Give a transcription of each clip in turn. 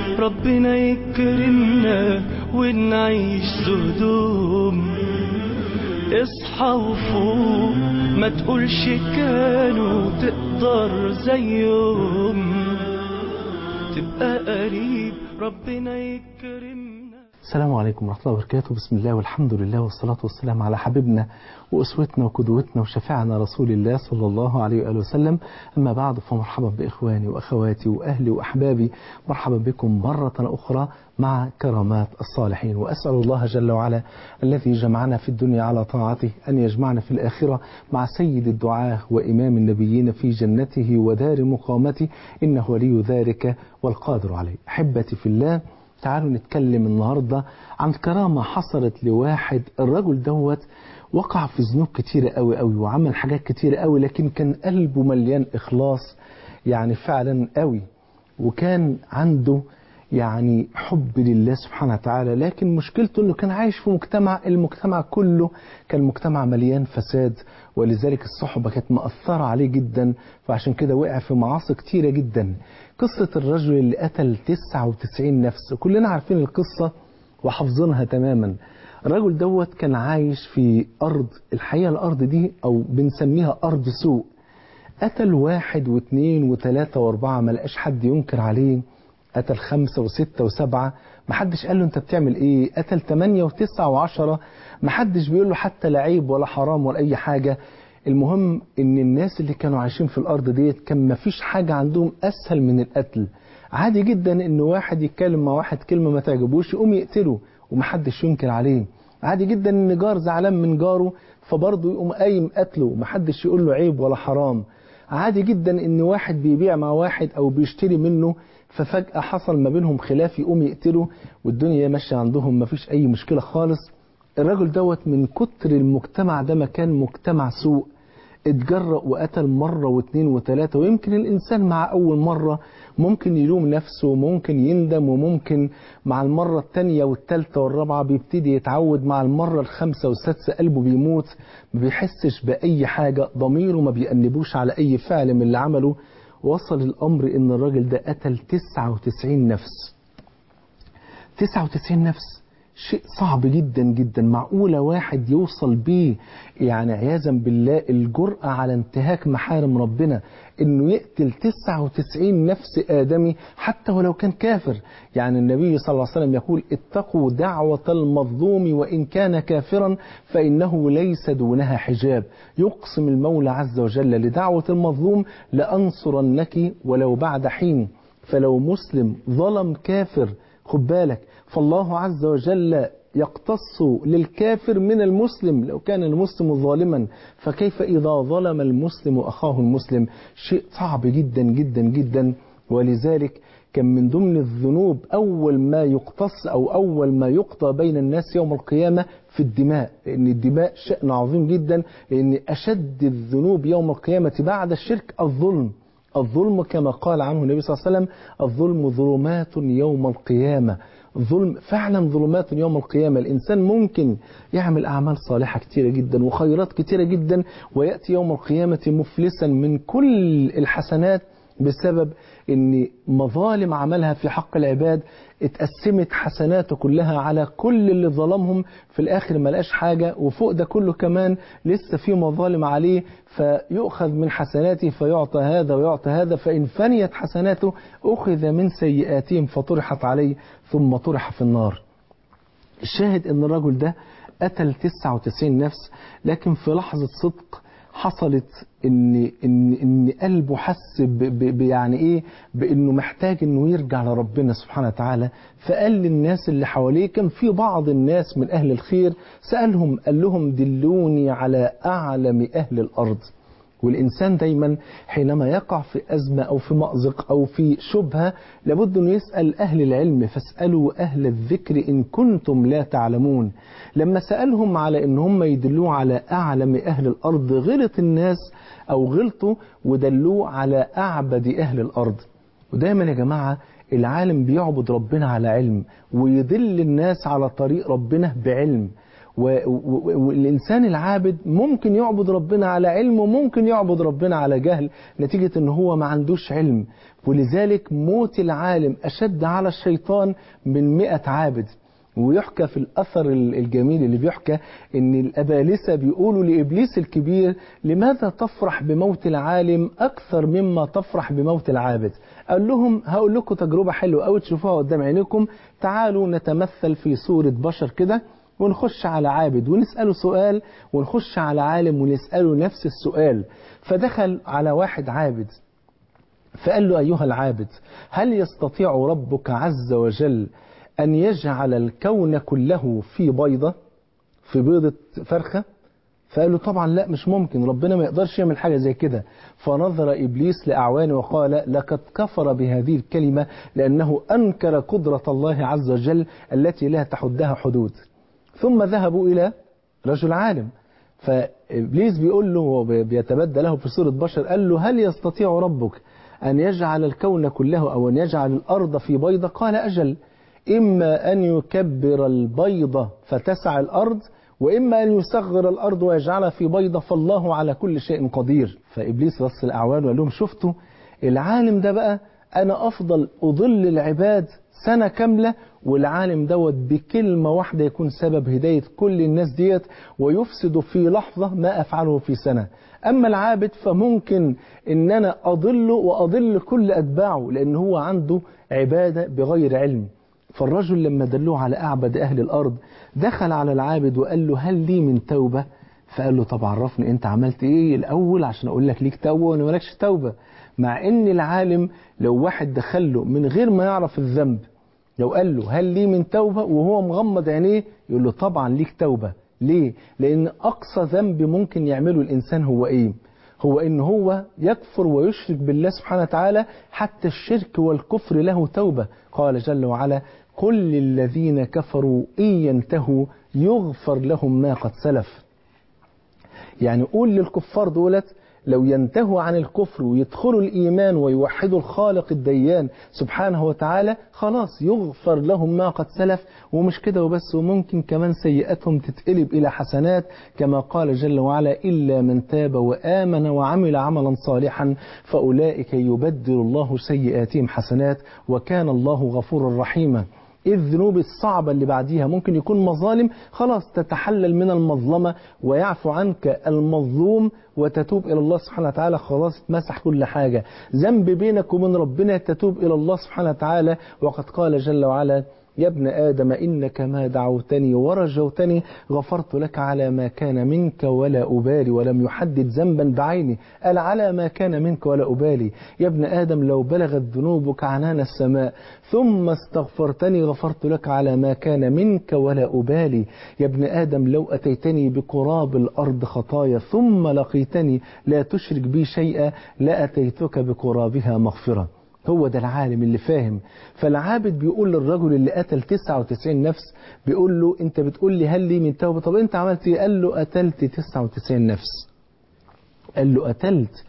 ربنا يكرمنا ونعيش زهدوم اصحى وفوق ما تقولش كانوا تقدر زيهم تبقى قريب ربنا يكرمنا السلام عليكم ورحمة الله وبركاته بسم الله والحمد لله والصلاة والسلام على حبيبنا وأسوتنا وقدوتنا وشفيعنا رسول الله صلى الله عليه وآله وسلم أما بعد فمرحبا بإخواني وأخواتي وأهلي وأحبابي مرحبا بكم مرة أخرى مع كرامات الصالحين وأسأل الله جل وعلا الذي جمعنا في الدنيا على طاعته أن يجمعنا في الآخرة مع سيد الدعاة وإمام النبيين في جنته ودار مقامته إنه ولي ذلك والقادر عليه أحبتي في الله تعالوا نتكلم النهاردة عن كرامة حصلت لواحد الرجل دوت وقع في ذنوب كتيرة قوي قوي وعمل حاجات كتيرة قوي لكن كان قلبه مليان إخلاص يعني فعلا قوي وكان عنده يعني حب لله سبحانه وتعالى لكن مشكلته انه كان عايش في مجتمع المجتمع كله كان مجتمع مليان فساد ولذلك الصحبة كانت مأثرة عليه جدا فعشان كده وقع في معاصي كتيرة جدا قصة الرجل اللي قتل 99 نفس كلنا عارفين القصة وحافظينها تماما الرجل دوت كان عايش في أرض الحقيقة الأرض دي أو بنسميها أرض سوء قتل واحد واثنين وثلاثة واربعة ما لقاش حد ينكر عليه قتل خمسة وستة وسبعة محدش قال له انت بتعمل ايه قتل تمانية وتسعة وعشرة محدش بيقول له حتى لا عيب ولا حرام ولا اي حاجة المهم ان الناس اللي كانوا عايشين في الارض ديت كان مفيش حاجة عندهم اسهل من القتل عادي جدا ان واحد يتكلم مع واحد كلمة ما تعجبوش يقوم يقتله ومحدش ينكر عليه عادي جدا ان جار زعلان من جاره فبرضه يقوم قايم قتله ومحدش يقول له عيب ولا حرام عادي جدا ان واحد بيبيع مع واحد او بيشتري منه ففجأة حصل ما بينهم خلاف يقوم يقتله والدنيا ماشية عندهم ما فيش أي مشكلة خالص الراجل دوت من كتر المجتمع ده مكان مجتمع سوء اتجرأ وقتل مرة واثنين وثلاثة ويمكن الإنسان مع أول مرة ممكن يلوم نفسه وممكن يندم وممكن مع المرة الثانية والثالثة والرابعة بيبتدي يتعود مع المرة الخامسة والسادسة قلبه بيموت ما بيحسش بأي حاجة ضميره ما بيأنبوش على أي فعل من اللي عمله وصل الأمر إن الراجل ده قتل 99 نفس 99 نفس شيء صعب جدا جدا معقولة واحد يوصل بيه يعني عياذا بالله الجرأة على انتهاك محارم ربنا انه يقتل 99 نفس آدمي حتى ولو كان كافر يعني النبي صلى الله عليه وسلم يقول اتقوا دعوة المظلوم وإن كان كافرا فإنه ليس دونها حجاب يقسم المولى عز وجل لدعوة المظلوم لأنصرنك ولو بعد حين فلو مسلم ظلم كافر خد بالك فالله عز وجل يقتص للكافر من المسلم لو كان المسلم ظالما فكيف إذا ظلم المسلم أخاه المسلم شيء صعب جدا جدا جدا ولذلك كان من ضمن الذنوب أول ما يقتص أو أول ما يقضى بين الناس يوم القيامة في الدماء لأن الدماء شأن عظيم جدا لأن أشد الذنوب يوم القيامة بعد الشرك الظلم الظلم كما قال عنه النبي صلى الله عليه وسلم الظلم ظلمات يوم القيامة ظلم فعلا ظلمات يوم القيامة الإنسان ممكن يعمل أعمال صالحة كتيرة جدا وخيرات كتيرة جدا ويأتي يوم القيامة مفلسا من كل الحسنات بسبب ان مظالم عملها في حق العباد اتقسمت حسناته كلها على كل اللي ظلمهم في الاخر ما لقاش حاجه وفوق ده كله كمان لسه في مظالم عليه فيؤخذ من حسناته فيعطى هذا ويعطى هذا فان فنيت حسناته اخذ من سيئاتهم فطرحت عليه ثم طرح في النار. الشاهد ان الرجل ده قتل 99 نفس لكن في لحظه صدق حصلت ان ان ان قلبه حس يعني ايه بانه محتاج انه يرجع لربنا سبحانه وتعالى فقال للناس اللي حواليه كان في بعض الناس من اهل الخير سالهم قال لهم دلوني على اعلم اهل الارض والإنسان دايما حينما يقع في أزمة أو في مأزق أو في شبهة لابد أنه يسأل أهل العلم فاسألوا أهل الذكر إن كنتم لا تعلمون لما سألهم على أن هم يدلوه على أعلم أهل الأرض غلط الناس أو غلطوا ودلوه على أعبد أهل الأرض ودايما يا جماعة العالم بيعبد ربنا على علم ويدل الناس على طريق ربنا بعلم والإنسان العابد ممكن يعبد ربنا على علم وممكن يعبد ربنا على جهل نتيجة أنه هو ما عندوش علم ولذلك موت العالم أشد على الشيطان من مئة عابد ويحكى في الأثر الجميل اللي بيحكى أن الأبالسة بيقولوا لإبليس الكبير لماذا تفرح بموت العالم أكثر مما تفرح بموت العابد قال لهم هقول لكم تجربة حلوة أو تشوفوها قدام عينيكم تعالوا نتمثل في صورة بشر كده ونخش على عابد ونسأله سؤال ونخش على عالم ونسأله نفس السؤال فدخل على واحد عابد فقال له أيها العابد هل يستطيع ربك عز وجل أن يجعل الكون كله في بيضة في بيضة فرخة فقال له طبعا لا مش ممكن ربنا ما يقدرش يعمل حاجة زي كده فنظر إبليس لأعوانه وقال لقد كفر بهذه الكلمة لأنه أنكر قدرة الله عز وجل التي لا تحدها حدود ثم ذهبوا إلى رجل عالم فإبليس بيقول له بيتبدى له في صورة بشر قال له هل يستطيع ربك أن يجعل الكون كله أو أن يجعل الأرض في بيضة قال أجل إما أن يكبر البيضة فتسع الأرض وإما أن يصغر الأرض ويجعلها في بيضة فالله على كل شيء قدير فإبليس رص الأعوان وقال لهم شفتوا العالم ده بقى أنا أفضل أضل العباد سنة كاملة والعالم دوت بكلمة واحدة يكون سبب هداية كل الناس ديت ويفسد في لحظة ما أفعله في سنة أما العابد فممكن إن أنا أضله وأضل كل أتباعه لأن هو عنده عبادة بغير علم فالرجل لما دلوه على أعبد أهل الأرض دخل على العابد وقال له هل لي من توبة فقال له طب عرفني أنت عملت إيه الأول عشان أقول لك ليك توبة وأنا مالكش توبة مع إن العالم لو واحد دخله من غير ما يعرف الذنب لو قال له هل لي من توبة وهو مغمض عينيه يقول له طبعا ليك توبة ليه؟ لأن أقصى ذنب ممكن يعمله الإنسان هو إيه؟ هو إن هو يكفر ويشرك بالله سبحانه وتعالى حتى الشرك والكفر له توبة قال جل وعلا قل للذين كفروا إن ينتهوا يغفر لهم ما قد سلف يعني قول للكفار دولت لو ينتهوا عن الكفر ويدخلوا الإيمان ويوحدوا الخالق الديان سبحانه وتعالى خلاص يغفر لهم ما قد سلف ومش كده وبس وممكن كمان سيئاتهم تتقلب إلى حسنات كما قال جل وعلا إلا من تاب وآمن وعمل عملا صالحا فأولئك يبدل الله سيئاتهم حسنات وكان الله غفورا رحيما ايه الذنوب الصعبة اللي بعديها ممكن يكون مظالم خلاص تتحلل من المظلمة ويعفو عنك المظلوم وتتوب إلى الله سبحانه وتعالى خلاص تمسح كل حاجة ذنب بينك وبين ربنا تتوب إلى الله سبحانه وتعالى وقد قال جل وعلا يا ابن آدم إنك ما دعوتني ورجوتني غفرت لك على ما كان منك ولا أبالي ولم يحدد ذنبا بعيني قال على ما كان منك ولا أبالي يا ابن آدم لو بلغت ذنوبك عنان السماء ثم استغفرتني غفرت لك على ما كان منك ولا أبالي يا ابن آدم لو أتيتني بقراب الأرض خطايا ثم لقيتني لا تشرك بي شيئا لأتيتك بقرابها مغفرة هو ده العالم اللي فاهم فالعابد بيقول للرجل اللي قتل 99 نفس بيقول له انت بتقول لي هل لي من توبة طب انت عملت ايه قال له قتلت 99 نفس قال له قتلت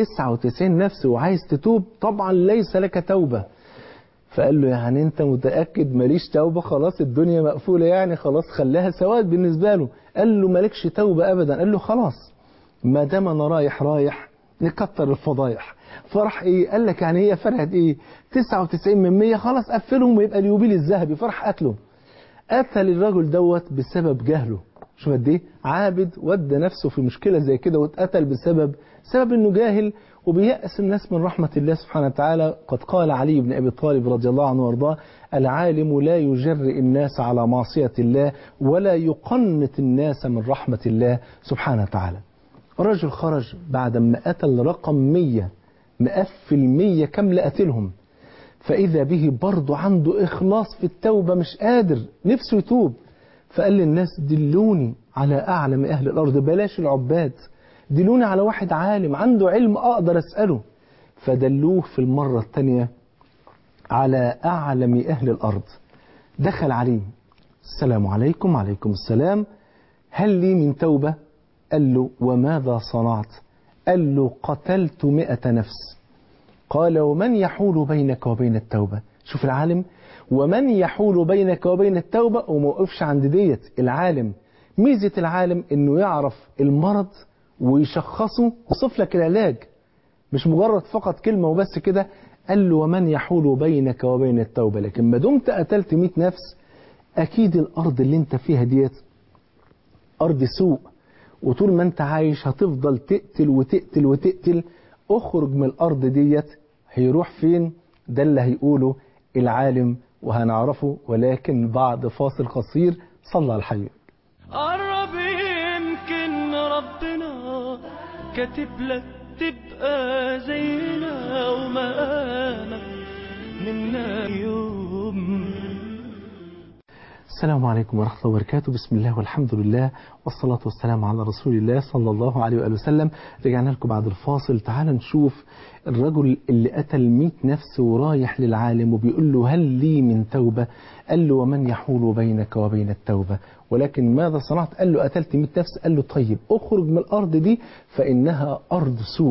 99 نفس وعايز تتوب طبعا ليس لك توبة فقال له يعني انت متأكد ماليش توبة خلاص الدنيا مقفولة يعني خلاص خلاها سواد بالنسبة له قال له مالكش توبة ابدا قال له خلاص ما دام انا رايح رايح نكتر الفضايح فرح ايه قال لك يعني هي فرحت ايه 99 من 100 خلاص قفلهم ويبقى اليوبيل الذهبي فرح قتله قتل الرجل دوت بسبب جهله شوف قد ايه عابد ودى نفسه في مشكلة زي كده واتقتل بسبب سبب انه جاهل وبيأس الناس من رحمة الله سبحانه وتعالى قد قال علي بن أبي طالب رضي الله عنه وارضاه العالم لا يجرئ الناس على معصية الله ولا يقنط الناس من رحمة الله سبحانه وتعالى الرجل خرج بعد ما قتل رقم 100 مقفل 100 كاملة قتلهم فإذا به برضه عنده إخلاص في التوبة مش قادر نفسه يتوب فقال للناس دلوني على أعلم أهل الأرض بلاش العباد دلوني على واحد عالم عنده علم أقدر أسأله فدلوه في المرة الثانية على أعلم أهل الأرض دخل عليه السلام عليكم وعليكم السلام هل لي من توبة قال له وماذا صنعت قال له قتلت مئة نفس قال ومن يحول بينك وبين التوبة شوف العالم ومن يحول بينك وبين التوبة وما وقفش عند ديت العالم ميزة العالم انه يعرف المرض ويشخصه ويوصف لك العلاج مش مجرد فقط كلمة وبس كده قال له ومن يحول بينك وبين التوبة لكن ما دمت قتلت 100 نفس أكيد الأرض اللي انت فيها ديت أرض سوء وطول ما انت عايش هتفضل تقتل وتقتل وتقتل اخرج من الأرض ديت هيروح فين ده اللي هيقوله العالم وهنعرفه ولكن بعد فاصل قصير صلى على الحي قرب يمكن ربنا كاتب لك تبقى زينا ومقامك منا يوم السلام عليكم ورحمة الله وبركاته بسم الله والحمد لله والصلاة والسلام على رسول الله صلى الله عليه وآله وسلم رجعنا لكم بعد الفاصل تعال نشوف الرجل اللي قتل 100 نفس ورايح للعالم وبيقول له هل لي من توبة قال له ومن يحول بينك وبين التوبة ولكن ماذا صنعت قال له قتلت 100 نفس قال له طيب اخرج من الأرض دي فإنها أرض سوء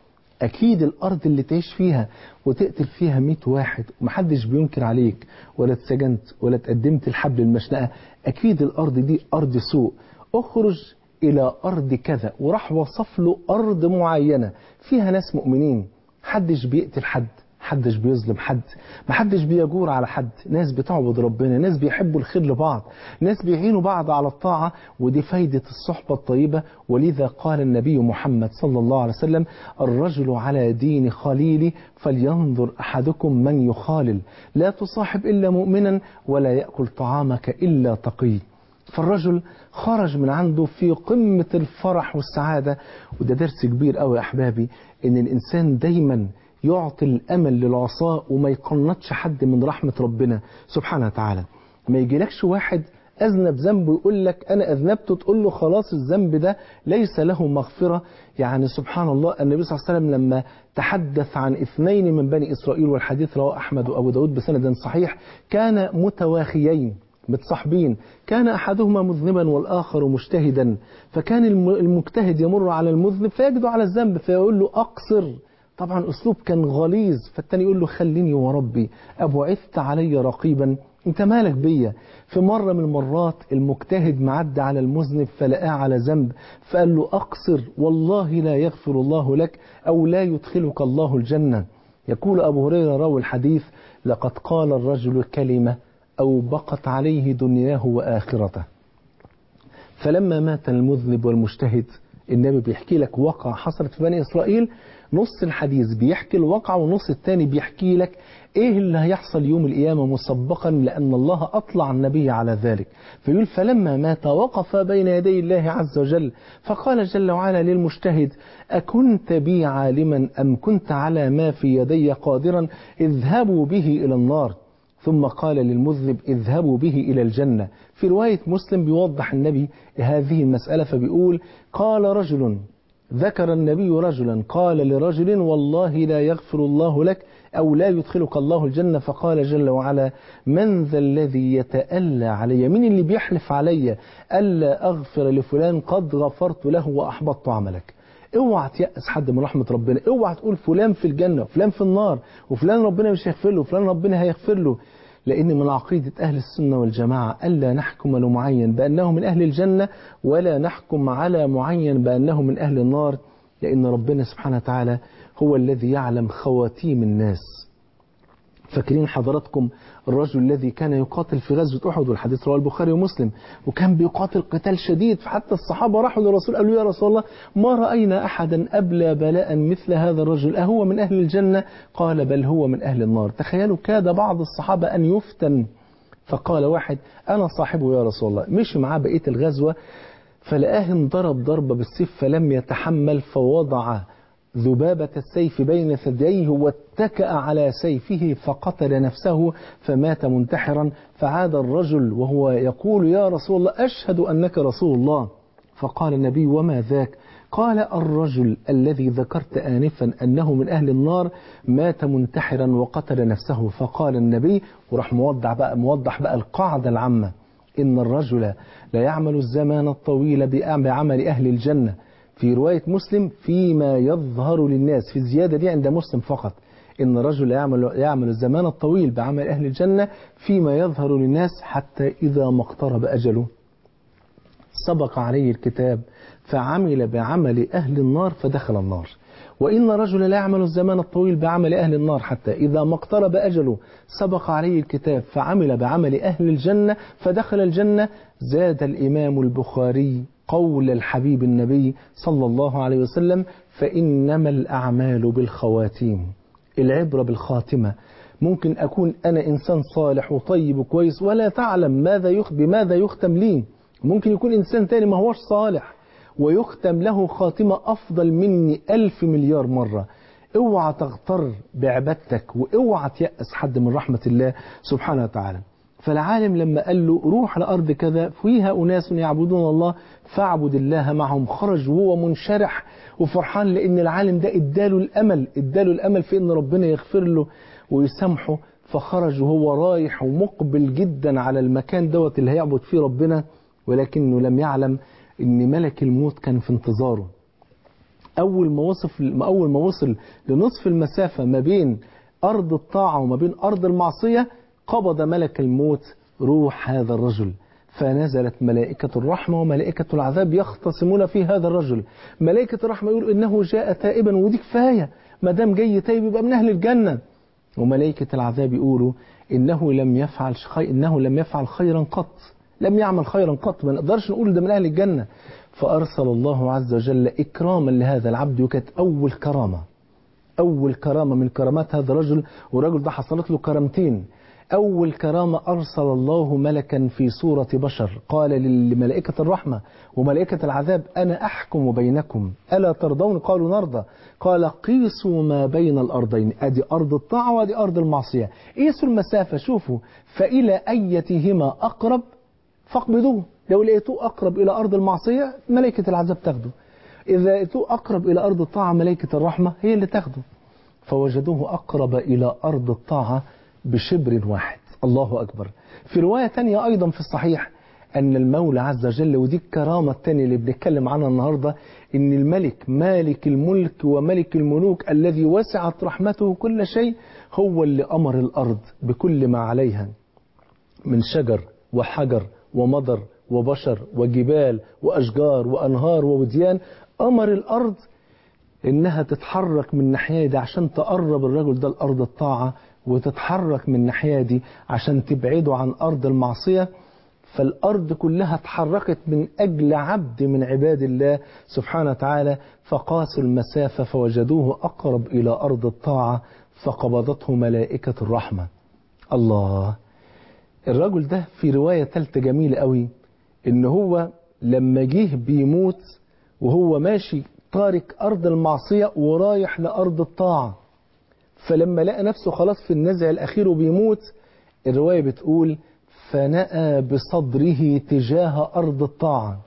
أكيد الأرض اللي تعيش فيها وتقتل فيها 100 واحد ومحدش بينكر عليك ولا اتسجنت ولا تقدمت الحبل المشنقة أكيد الأرض دي أرض سوء اخرج إلى أرض كذا وراح وصف له أرض معينة فيها ناس مؤمنين محدش بيقتل حد محدش بيظلم حد محدش بيجور على حد ناس بتعبد ربنا ناس بيحبوا الخير لبعض ناس بيعينوا بعض على الطاعة ودي فايدة الصحبة الطيبة ولذا قال النبي محمد صلى الله عليه وسلم الرجل على دين خليلي فلينظر أحدكم من يخالل لا تصاحب إلا مؤمنا ولا يأكل طعامك إلا تقي فالرجل خرج من عنده في قمة الفرح والسعادة وده درس كبير قوي يا أحبابي إن الإنسان دايما يعطي الأمل للعصاة وما يقنطش حد من رحمة ربنا سبحانه وتعالى ما يجيلكش واحد أذنب ذنب ويقول لك أنا أذنبت تقول له خلاص الذنب ده ليس له مغفرة يعني سبحان الله النبي صلى الله عليه وسلم لما تحدث عن اثنين من بني إسرائيل والحديث رواه أحمد وأبو داود بسند صحيح كان متواخيين متصاحبين كان أحدهما مذنبا والآخر مجتهدا فكان المجتهد يمر على المذنب فيجد على الذنب فيقول له أقصر طبعا أسلوب كان غليظ فالتاني يقول له خليني وربي أبعثت علي رقيبا انت مالك بيا في مرة من المرات المجتهد معدى على المذنب فلقاه على ذنب فقال له أقصر والله لا يغفر الله لك أو لا يدخلك الله الجنة يقول أبو هريرة راوي الحديث لقد قال الرجل كلمة أو بقت عليه دنياه وآخرته فلما مات المذنب والمجتهد النبي بيحكي لك واقع حصلت في بني إسرائيل نص الحديث بيحكي الواقع والنص الثاني بيحكي لك ايه اللي هيحصل يوم القيامة مسبقا لأن الله أطلع النبي على ذلك فيقول فلما مات وقف بين يدي الله عز وجل فقال جل وعلا للمجتهد أكنت بي عالما أم كنت على ما في يدي قادرا اذهبوا به إلى النار ثم قال للمذنب اذهبوا به إلى الجنة في رواية مسلم بيوضح النبي هذه المسألة فبيقول قال رجل ذكر النبي رجلا قال لرجل والله لا يغفر الله لك أو لا يدخلك الله الجنة فقال جل وعلا من ذا الذي يتألى علي من اللي بيحلف علي ألا أغفر لفلان قد غفرت له وأحبطت عملك اوعى تيأس حد من رحمة ربنا اوعى تقول فلان في الجنة وفلان في النار وفلان ربنا مش هيغفر له وفلان ربنا هيغفر له لأن من عقيدة أهل السنة والجماعة ألا نحكم لمعين بأنه من أهل الجنة ولا نحكم على معين بأنه من أهل النار لأن ربنا سبحانه وتعالى هو الذي يعلم خواتيم الناس فاكرين حضراتكم الرجل الذي كان يقاتل في غزوة أحد والحديث رواه البخاري ومسلم وكان بيقاتل قتال شديد فحتى الصحابة راحوا للرسول قالوا يا رسول الله ما رأينا أحدا أبلى بلاء مثل هذا الرجل أهو من أهل الجنة قال بل هو من أهل النار تخيلوا كاد بعض الصحابة أن يفتن فقال واحد أنا صاحبه يا رسول الله مشي معاه بقية الغزوة فلقاه انضرب ضربة بالسيف فلم يتحمل فوضع ذبابة السيف بين ثدييه واتكأ على سيفه فقتل نفسه فمات منتحرا فعاد الرجل وهو يقول يا رسول الله أشهد أنك رسول الله فقال النبي وما ذاك قال الرجل الذي ذكرت آنفا أنه من أهل النار مات منتحرا وقتل نفسه فقال النبي وراح موضح بقى, موضح بقى القاعدة العامة إن الرجل لا يعمل الزمان الطويل بعمل أهل الجنة في رواية مسلم فيما يظهر للناس في الزيادة دي عند مسلم فقط إن الرجل يعمل, يعمل الزمان الطويل بعمل أهل الجنة فيما يظهر للناس حتى إذا ما اقترب أجله سبق عليه الكتاب فعمل بعمل أهل النار فدخل النار وإن رجل لا يعمل الزمان الطويل بعمل أهل النار حتى إذا ما اقترب أجله سبق عليه الكتاب فعمل بعمل أهل الجنة فدخل الجنة زاد الإمام البخاري قول الحبيب النبي صلى الله عليه وسلم فإنما الأعمال بالخواتيم العبرة بالخاتمة ممكن أكون أنا إنسان صالح وطيب وكويس ولا تعلم ماذا يخ... بماذا يختم لي ممكن يكون إنسان تاني ما هوش صالح ويختم له خاتمة أفضل مني ألف مليار مرة اوعى تغتر بعبادتك واوعى تيأس حد من رحمة الله سبحانه وتعالى فالعالم لما قال له روح لأرض كذا فيها أناس يعبدون الله فاعبد الله معهم خرج وهو منشرح وفرحان لأن العالم ده اداله الأمل اداله الأمل في أن ربنا يغفر له ويسامحه فخرج وهو رايح ومقبل جدا على المكان دوت اللي هيعبد فيه ربنا ولكنه لم يعلم ان ملك الموت كان في انتظاره اول ما وصل اول ما وصل لنصف المسافه ما بين ارض الطاعه وما بين ارض المعصيه قبض ملك الموت روح هذا الرجل فنزلت ملائكة الرحمة وملائكة العذاب يختصمون في هذا الرجل ملائكة الرحمة يقول إنه جاء تائبا ودي كفاية ما دام جاي تائب يبقى من أهل الجنة وملائكة العذاب يقولوا إنه لم يفعل خير إنه لم يفعل خيرا قط لم يعمل خيرا قط ما نقدرش نقول ده من أهل الجنة فأرسل الله عز وجل إكراما لهذا العبد وكانت أول كرامة أول كرامة من كرامات هذا الرجل والرجل ده حصلت له كرامتين أول كرامة أرسل الله ملكا في صورة بشر قال لملائكة الرحمة وملائكة العذاب أنا أحكم بينكم ألا ترضون قالوا نرضى قال قيسوا ما بين الأرضين أدي أرض الطاعة وأدي أرض المعصية قيسوا المسافة شوفوا فإلى أيتهما أقرب فاقبضوه لو لقيتوه أقرب إلى أرض المعصية ملائكة العذاب تاخده إذا لقيتوه أقرب إلى أرض الطاعة ملائكة الرحمة هي اللي تاخده فوجدوه أقرب إلى أرض الطاعة بشبر واحد الله أكبر في رواية تانية أيضا في الصحيح أن المولى عز وجل ودي الكرامة التانية اللي بنتكلم عنها النهاردة أن الملك مالك الملك وملك الملوك الذي وسعت رحمته كل شيء هو اللي أمر الأرض بكل ما عليها من شجر وحجر ومضر وبشر وجبال وأشجار وأنهار ووديان أمر الأرض إنها تتحرك من الناحية دي عشان تقرب الرجل ده لأرض الطاعة وتتحرك من الناحية دي عشان تبعده عن أرض المعصية فالأرض كلها اتحركت من أجل عبد من عباد الله سبحانه وتعالى فقاسوا المسافة فوجدوه أقرب إلى أرض الطاعة فقبضته ملائكة الرحمة الله الرجل ده في رواية ثالثة جميلة قوي إن هو لما جه بيموت وهو ماشي تارك أرض المعصية ورايح لأرض الطاعة فلما لقى نفسه خلاص في النزع الأخير وبيموت الرواية بتقول فنأى بصدره تجاه أرض الطاعة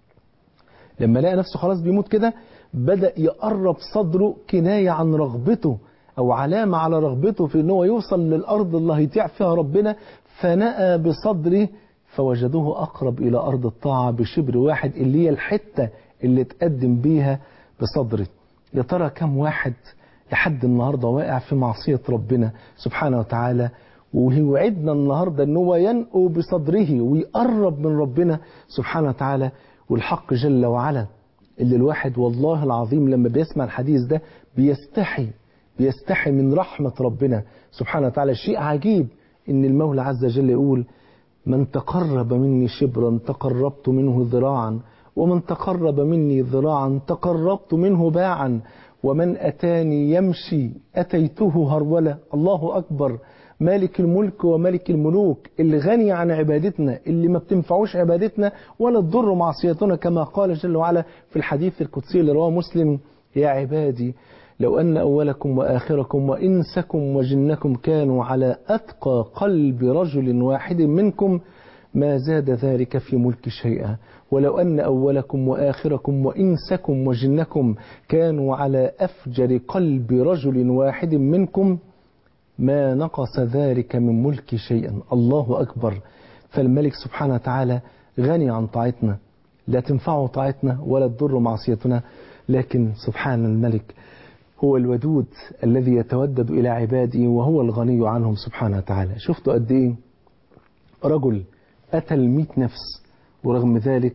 لما لقى نفسه خلاص بيموت كده بدأ يقرب صدره كناية عن رغبته أو علامة على رغبته في أنه يوصل للأرض اللي هيطيع فيها ربنا فنأى بصدره فوجدوه أقرب إلى أرض الطاعة بشبر واحد اللي هي الحتة اللي تقدم بيها بصدره يا ترى كم واحد لحد النهاردة واقع في معصية ربنا سبحانه وتعالى ويوعدنا النهاردة ان هو ينقو بصدره ويقرب من ربنا سبحانه وتعالى والحق جل وعلا اللي الواحد والله العظيم لما بيسمع الحديث ده بيستحي بيستحي من رحمة ربنا سبحانه وتعالى شيء عجيب ان المولى عز وجل يقول من تقرب مني شبرا تقربت منه ذراعا ومن تقرب مني ذراعا تقربت منه باعا ومن أتاني يمشي أتيته هرولة الله أكبر مالك الملك وملك الملوك اللي غني عن عبادتنا اللي ما بتنفعوش عبادتنا ولا تضر معصيتنا كما قال جل وعلا في الحديث القدسي اللي رواه مسلم يا عبادي لو أن أولكم وآخركم وإنسكم وجنكم كانوا على أتقى قلب رجل واحد منكم ما زاد ذلك في ملك شيئا ولو أن أولكم وآخركم وإنسكم وجنكم كانوا على أفجر قلب رجل واحد منكم ما نقص ذلك من ملك شيئا الله أكبر فالملك سبحانه وتعالى غني عن طاعتنا لا تنفعه طاعتنا ولا تضر معصيتنا لكن سبحان الملك هو الودود الذي يتودد إلى عباده وهو الغني عنهم سبحانه وتعالى شفتوا قد إيه رجل قتل مئة نفس ورغم ذلك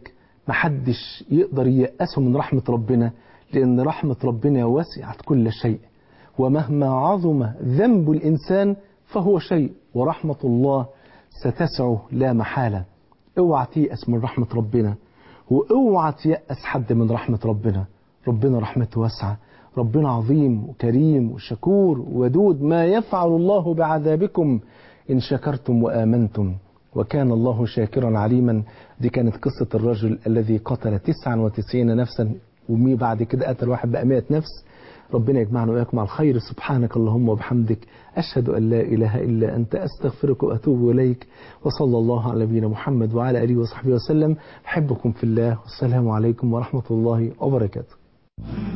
محدش يقدر ييأسه من رحمة ربنا لأن رحمة ربنا وسعت كل شيء ومهما عظم ذنب الإنسان فهو شيء ورحمة الله ستسعه لا محالة اوعى تيأس من رحمة ربنا واوعى تيأس حد من رحمة ربنا ربنا رحمته واسعة ربنا عظيم وكريم وشكور ودود ما يفعل الله بعذابكم إن شكرتم وآمنتم وكان الله شاكرا عليما دي كانت قصة الرجل الذي قتل 99 نفسا ومي بعد كده قتل واحد بقى 100 نفس ربنا يجمعنا وإياكم على الخير سبحانك اللهم وبحمدك أشهد أن لا إله إلا أنت أستغفرك وأتوب إليك وصلى الله على نبينا محمد وعلى آله وصحبه وسلم أحبكم في الله والسلام عليكم ورحمة الله وبركاته